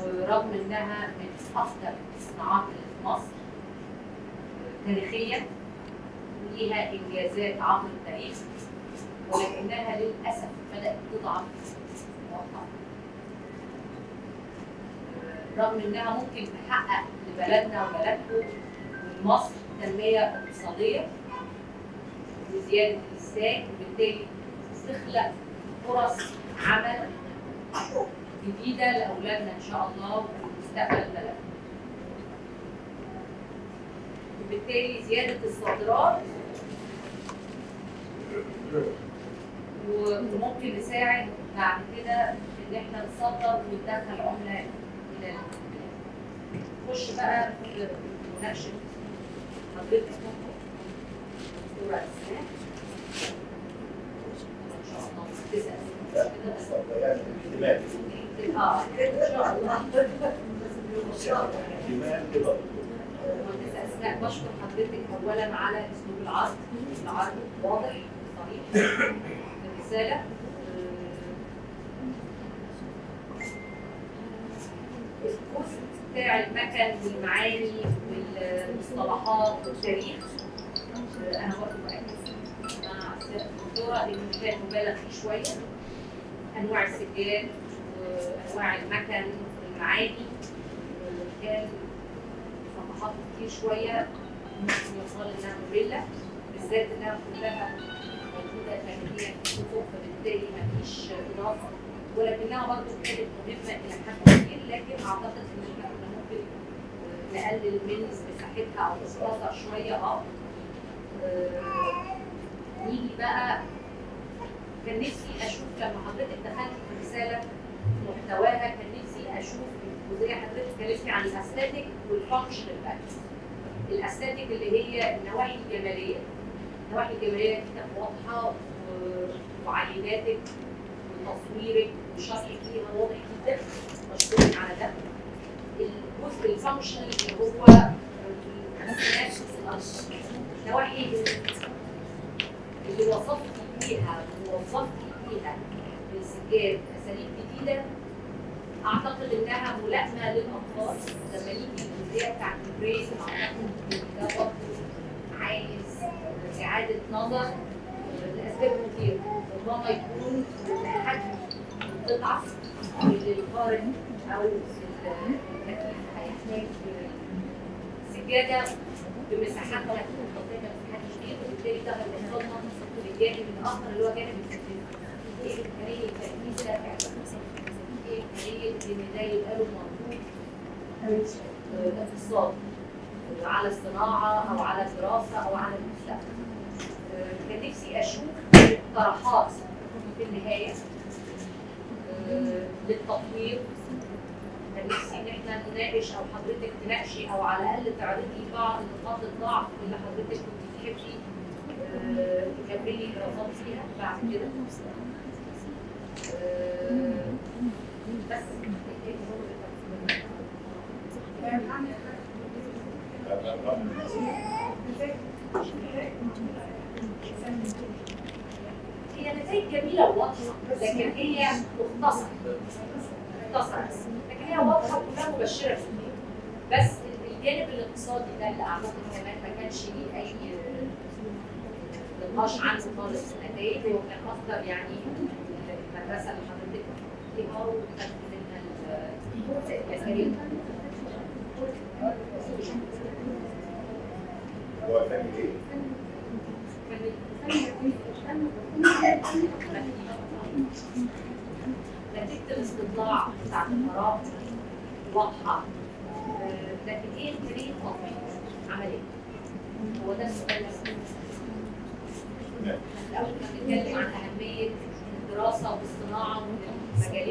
ورغم انها من افضل الصناعات اللي في مصر تاريخيا ليها انجازات عبر التاريخ ولكنها للاسف بدات تضعف مؤخرا رغم انها ممكن تحقق لبلدنا وبلدكم ومصر تنميه اقتصاديه وزياده الانتاج وبالتالي تخلق فرص عمل جديده لاولادنا ان شاء الله ومستقبل بلدنا. وبالتالي زياده الصادرات وممكن نساعد بعد كده ان احنا نصدر وندخل عمله الى البلاد. نخش بقى في مناقشه حضرتك دكتوره اسماء ان شاء الله تسال اه ان شاء الله ان شاء الله مهندسة أسماء بشكر حضرتك أولا على أسلوب العرض، العرض واضح صريح الرسالة الجزء بتاع المكن والمعاني والمصطلحات والتاريخ أنا برضه بركز مع السيدة الدكتورة إنه كان مبالغ فيه شوية أنواع السجاد وأنواع المكن والمعاني كان صفحات كتير شويه ممكن يقال انها ممله بالذات انها كلها موجوده فنيا في كتب فبالتالي مفيش اضافه ولكنها برضه كانت مهمه الى حد كبير لكن اعتقد ان احنا كنا ممكن نقلل من مساحتها او نختصر شويه اه نيجي بقى كان نفسي اشوف لما حضرتك دخلت في الرساله محتواها كان نفسي اشوف وزي حضرتك اتكلمتي عن الاستاتيك والفانكشنال فاليوز الاستاتيك اللي هي النواحي الجماليه النواحي الجماليه دي كانت واضحه وعيناتك وتصويرك وشرحك ليها واضح جدا مشكورين على ده الجزء الفانكشنال اللي هو النواحي اللي وصفت فيها ووصفت فيها السجاد اساليب جديده اعتقد انها ملائمه للاطفال لما نيجي الجزئيه بتاعت البرين اعتقد ان ده برضه عايز اعاده نظر لاسباب كتير ربما يكون حجم القطعه اللي القارئ او التكليف هيحتاج سجاده بمساحات ولا تكون مغطيه مساحات كتير وبالتالي ده هيوصلنا للجانب الاخر اللي هو جانب التكليف. ايه امكانيه التركيز ده فعلا؟ إمكانية إن ده يبقى له مردود اقتصادي على الصناعة أو على الدراسة أو على المستقبل. كان نفسي أشوف اقتراحات في النهاية للتطوير كان نفسي إن إحنا نناقش أو حضرتك تناقشي أو على الأقل تعرضي بعض نقاط الضعف اللي حضرتك كنت تحبي تكملي دراسات فيها بعد كده. بس هي نتائج جميلة وواضحة لكن هي مختصرة مختصرة لكن هي واضحة وكلها مبشرة بس الجانب الاقتصادي ده اللي أعتقد كمان ما كانش ليه أي نقاش عنه خالص في النتائج هو كان مصدر يعني المدرسة اللي حضرتك فيها وخدت منها الأساليب هو فاهم ايه؟ نتيجة الاستطلاع بتاعت الآراء واضحة لكن ايه إمكانية تطبيق عملية؟ هو ده السؤال الأول كنا بنتكلم عن أهمية الدراسة والصناعة والمجالات